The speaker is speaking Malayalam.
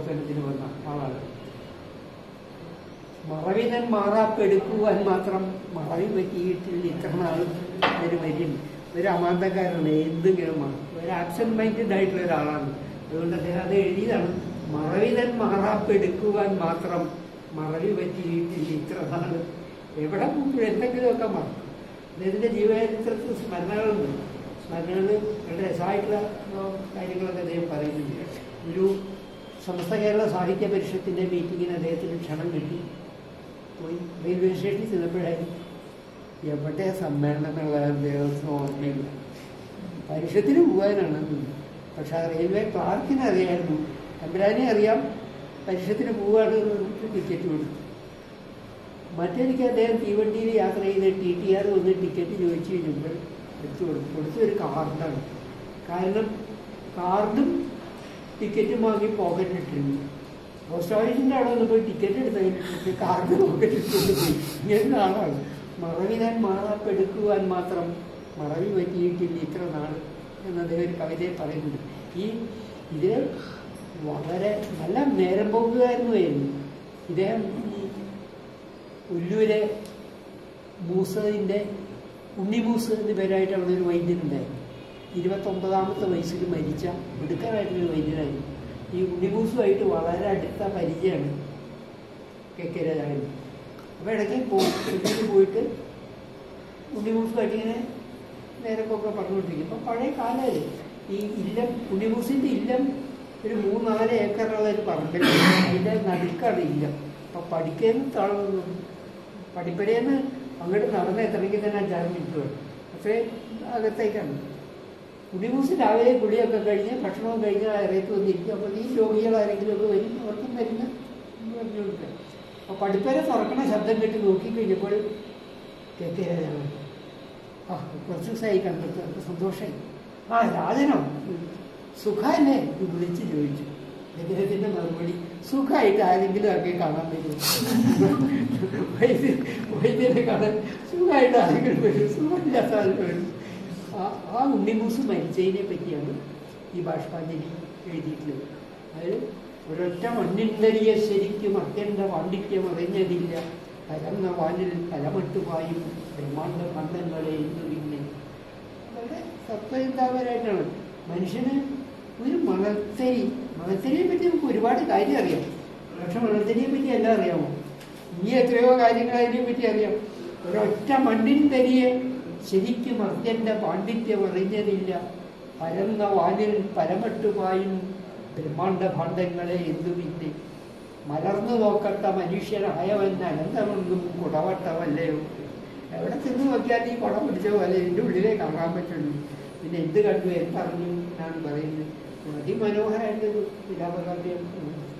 പ്രവർത്തനത്തിന് വന്ന ആളാണ് മറവിനൻ മാറാപ്പെടുക്കുവാൻ മാത്രം മറവി പറ്റിയിട്ടില്ല ഇത്ര നാളും ഒരു വരും ഒരു അമാന്തക്കാരനാണ് എന്തെങ്കിലും മാറും ഒരു ആബ്സെന്റ് മൈൻഡഡ് ആയിട്ടുള്ള ഒരാളാണ് അതുകൊണ്ട് അദ്ദേഹം അത് എഴുതിയതാണ് മറവിനൻ മാറാപ്പെടുക്കുവാൻ മാത്രം മറവി പറ്റിയിട്ടില്ല ഇത്ര നാള് എവിടെ പോകുമ്പോൾ എന്തെങ്കിലുമൊക്കെ മാറും അദ്ദേഹത്തിന്റെ ജീവചരിത്രത്തിൽ സ്മരണകളുണ്ട് സ്മരണകൾ വളരെ രസമായിട്ടുള്ള ആ, കാര്യങ്ങളൊക്കെ അദ്ദേഹം പറയുന്നുണ്ട് ഒരു സമസ്ത കേരള സാഹിത്യ പരിഷത്തിന്റെ മീറ്റിങ്ങിന് അദ്ദേഹത്തിന് ക്ഷണം കിട്ടി പോയി റെയിൽവേ സ്റ്റേഷനിൽ ചെന്നപ്പോഴായി എവിടെ സമ്മേളനം എന്നുള്ള അദ്ദേഹത്തിന് ഓർമ്മയില്ല പരിഷത്തിന് പോകാനാണ് പക്ഷെ ആ റെയിൽവേ ക്ലാർക്കിനെ അറിയായിരുന്നു തമ്പുരാനെ അറിയാം പരിഷത്തിന് പോവാണ് ടിക്കറ്റ് കൊടുത്തു മറ്റൊരിക്കൽ അദ്ദേഹം തീവണ്ടിയിൽ യാത്ര ചെയ്ത് ടി ടി ആർ വന്ന് ടിക്കറ്റ് ചോദിച്ചു കഴിഞ്ഞപ്പോൾ എടുത്തു കൊടുത്തു കൊടുത്ത ഒരു കാർഡാണ് കാരണം കാർഡും ടിക്കറ്റും വാങ്ങി പോക്കറ്റിൽ ഇട്ടിരുന്നു പോസ്റ്റ് ഓഫീസിന്റെ അവിടെ നിന്ന് പോയി ടിക്കറ്റ് എടുത്തതിന് കാർഡ് പോക്കറ്റിൽ ഇട്ടുകൊണ്ട് പോയി ഇങ്ങനെ ആളാണ് മറവിനാൻ മാറാപ്പെടുക്കുവാൻ മാത്രം മറവി പറ്റിയിട്ടില്ല ഇത്ര നാൾ എന്ന് അദ്ദേഹം ഒരു കവിതയിൽ പറയുന്നുണ്ട് ഈ ഇത് വളരെ നല്ല നേരം പോകുകയായിരുന്നു ഇദ്ദേഹം ഈ ഉല്ലൂരെ മൂസതിൻ്റെ ഉണ്ണിമൂസ് എന്ന പേരായിട്ട് അവിടെ ഒരു വൈദ്യനുണ്ടായിരുന്നു ഇരുപത്തൊമ്പതാമത്തെ വയസ്സിൽ മരിച്ച മിടുക്കനായിട്ടൊരു വൈദ്യനായിരുന്നു ഈ ഉണ്ണിമൂസുമായിട്ട് വളരെ അടുത്ത പരിചയമാണ് കെ കെ രാജാവിന് അപ്പോൾ ഇടയ്ക്ക് പോകും ഉള്ളിൽ പോയിട്ട് ഉണ്ണിമൂസുമായിട്ട് ഇങ്ങനെ നേരൊക്കെ പറഞ്ഞുകൊണ്ടിരിക്കും അപ്പം പഴയ കാലമല്ലേ ഈ ഇല്ലം ഉണ്ണിമൂസിൻ്റെ ഇല്ലം ഒരു മൂന്നാല് ഏക്കറുള്ള ഒരു പറമ്പിൽ അതിൻ്റെ നടുക്കാണ് ഇല്ലം അപ്പം പഠിക്കുന്ന താളൊന്നും പഠിപ്പരേന്ന് അങ്ങോട്ട് നടന്ന് എത്തണമെങ്കിൽ തന്നെ അഞ്ചാറ് മിനിറ്റ് വേണം പക്ഷേ അകത്തേക്കാണ് കുടിമൂസ് രാവിലെ കുളിയൊക്കെ കഴിഞ്ഞ് ഭക്ഷണവും കഴിഞ്ഞ് ഇറയത്ത് വന്നിരിക്കും അപ്പോൾ ഈ രോഗികൾ ആരെങ്കിലും ഒക്കെ വരും അവർക്കും മരുന്ന് പറഞ്ഞു കൊടുക്കുക അപ്പോൾ പഠിപ്പര തുറക്കണ ശബ്ദം കേട്ട് നോക്കി കഴിഞ്ഞപ്പോൾ കെ കെ രാജാവ് ആ കുറച്ച് ദിവസമായി കണ്ടിട്ട് നമുക്ക് സന്തോഷമായി ആ രാജനോ സുഖമല്ലേ എന്ന് വിളിച്ച് ചോദിച്ചു അദ്ദേഹത്തിന്റെ മറുപടി സുഖമായിട്ട് ആരെങ്കിലും ഒക്കെ കാണാൻ പറ്റും വൈദ്യ വൈദ്യനെ കാണാൻ സുഖമായിട്ട് ആരെങ്കിലും വരും സുഖമില്ലാത്ത ആൾ വരും ആ ആ ഉണ്ണിമൂസ് മരിച്ചതിനെ പറ്റിയാണ് ഈ ബാഷ്പാഞ്ജലി എഴുതിയിട്ടുള്ളത് അത് ഒരൊറ്റ മണ്ണിന്തരിയെ ശരിക്കും അത്യന്ത പാണ്ഡിത്യം അറിഞ്ഞതില്ല പരന്ന വാനിൽ പലമട്ടുപായും ബ്രഹ്മാണ്ട മണ്ഡങ്ങളെ ഇന്ന് പിന്നെ വളരെ തത്വചിന്താപരമായിട്ടാണ് മനുഷ്യന് ഒരു മണത്തരി മണത്തരിയെ പറ്റി നമുക്ക് ഒരുപാട് കാര്യം അറിയാം പക്ഷെ മണത്തരിയെ പറ്റി എല്ലാം അറിയാമോ ഇനി എത്രയോ കാര്യങ്ങൾ അതിനെ പറ്റി അറിയാം ഒരൊറ്റ മണ്ണിൻ തരിയെ ശരിക്കും അത്യന്റെ പാണ്ഡിത്യം അറിഞ്ഞതില്ല പരന്ന വാനിൽ പരമട്ടുപായും ബ്രഹ്മാണ്ട ഭാണ്ഡങ്ങളെ എന്തു പിന്നെ മലർന്നു നോക്കട്ട മനുഷ്യനായവൻ അനന്തമൊന്നും കുടവട്ടമല്ലയോ എവിടെ ചെന്ന് നോക്കിയാൽ ഈ കുടം പിടിച്ച പോലെ എൻ്റെ ഉള്ളിലേ കാണാൻ പറ്റുള്ളൂ പിന്നെ എന്ത് കണ്ടു എന്തറിഞ്ഞു എന്നാണ് പറയുന്നത് അതിമനോഹരമായിട്ടൊരു വിലാപകാവ്യം